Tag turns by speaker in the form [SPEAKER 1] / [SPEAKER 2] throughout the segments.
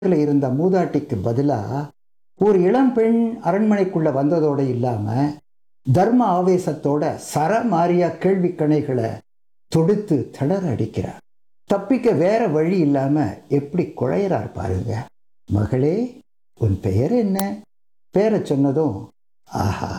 [SPEAKER 1] பக்கத்துல இருந்த மூதாட்டிக்கு பதிலா ஒரு இளம் பெண் அரண்மனைக்குள்ள வந்ததோட இல்லாம தர்ம ஆவேசத்தோட சர மாறியா கேள்வி கணைகளை தொடுத்து திணற அடிக்கிறார் தப்பிக்க வேற வழி இல்லாம எப்படி குழையிறார் பாருங்க மகளே உன் பெயர் என்ன பேரை சொன்னதும் ஆஹா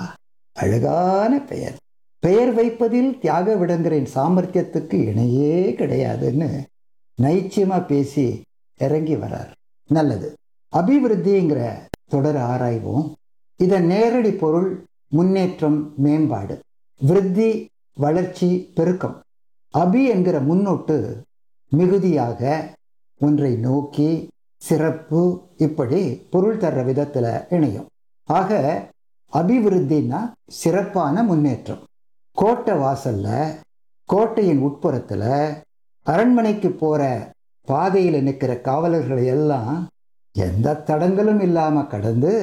[SPEAKER 1] அழகான பெயர் பெயர் வைப்பதில் தியாக விடங்கரின் சாமர்த்தியத்துக்கு இணையே கிடையாதுன்னு நைச்சியமா பேசி இறங்கி வரார் நல்லது அபிவிருத்திங்கிற தொடர் ஆராய்வோம் இதன் நேரடி பொருள் முன்னேற்றம் மேம்பாடு விருத்தி வளர்ச்சி பெருக்கம் அபி என்கிற முன்னோட்டு மிகுதியாக ஒன்றை நோக்கி சிறப்பு இப்படி பொருள் தர்ற விதத்துல இணையும் ஆக அபிவிருத்தின்னா சிறப்பான முன்னேற்றம் கோட்டை வாசல்ல கோட்டையின் உட்புறத்துல அரண்மனைக்கு போற பாதையில் நிற்கிற காவலர்களை எல்லாம் எந்த தடங்களும் இல்லாம கடந்து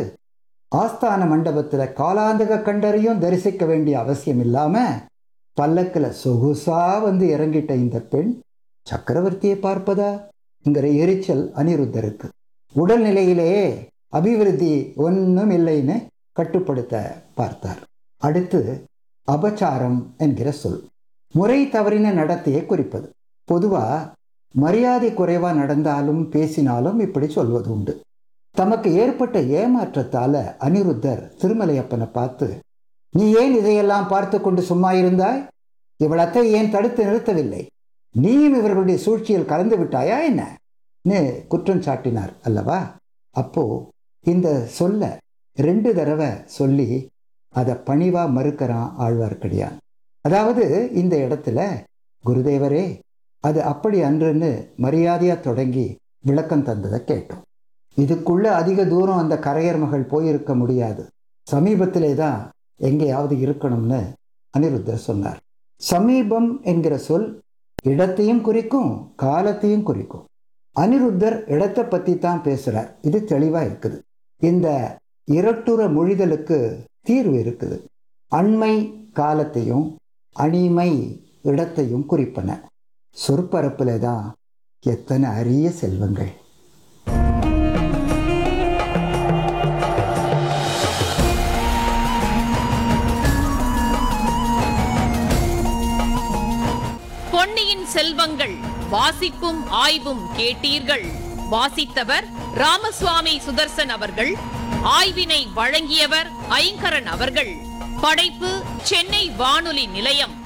[SPEAKER 1] ஆஸ்தான மண்டபத்துல காலாந்தக கண்டரையும் தரிசிக்க வேண்டிய அவசியம் இல்லாம பல்லக்கில் சொகுசா வந்து இறங்கிட்ட இந்த பெண் சக்கரவர்த்தியை பார்ப்பதா என்கிற எரிச்சல் அனிருத்தருக்கு உடல்நிலையிலேயே அபிவிருத்தி ஒன்றும் இல்லைன்னு கட்டுப்படுத்த பார்த்தார் அடுத்து அபச்சாரம் என்கிற சொல் முறை தவறின நடத்தையை குறிப்பது பொதுவா மரியாதை குறைவா நடந்தாலும் பேசினாலும் இப்படி சொல்வது உண்டு தமக்கு ஏற்பட்ட ஏமாற்றத்தால அனிருத்தர் திருமலையப்பனை பார்த்து நீ ஏன் இதையெல்லாம் பார்த்து கொண்டு சும்மா இருந்தாய் இவளத்தை ஏன் தடுத்து நிறுத்தவில்லை நீயும் இவர்களுடைய சூழ்ச்சியில் கலந்து விட்டாயா என்ன குற்றம் சாட்டினார் அல்லவா அப்போ இந்த சொல்ல ரெண்டு தடவை சொல்லி அதை பணிவா மறுக்கிறான் ஆழ்வார்க்கடியான் அதாவது இந்த இடத்துல குருதேவரே அது அப்படி அன்றுன்னு மரியாதையா தொடங்கி விளக்கம் தந்ததை கேட்டோம் இதுக்குள்ள அதிக தூரம் அந்த கரையர் மகள் போயிருக்க முடியாது சமீபத்திலே தான் எங்கேயாவது இருக்கணும்னு அனிருத்தர் சொன்னார் சமீபம் என்கிற சொல் இடத்தையும் குறிக்கும் காலத்தையும் குறிக்கும் அனிருத்தர் இடத்தை பத்தி தான் பேசுறார் இது தெளிவா இருக்குது இந்த இரட்டுற மொழிதலுக்கு தீர்வு இருக்குது அண்மை காலத்தையும் அணிமை இடத்தையும் குறிப்பன சொற்பரப்புல தான் எத்தனை அரிய செல்வங்கள்
[SPEAKER 2] பொன்னியின் செல்வங்கள் வாசிப்பும் ஆய்வும் கேட்டீர்கள் வாசித்தவர் ராமசுவாமி சுதர்சன் அவர்கள் ஆய்வினை வழங்கியவர் ஐங்கரன் அவர்கள் படைப்பு சென்னை வானொலி நிலையம்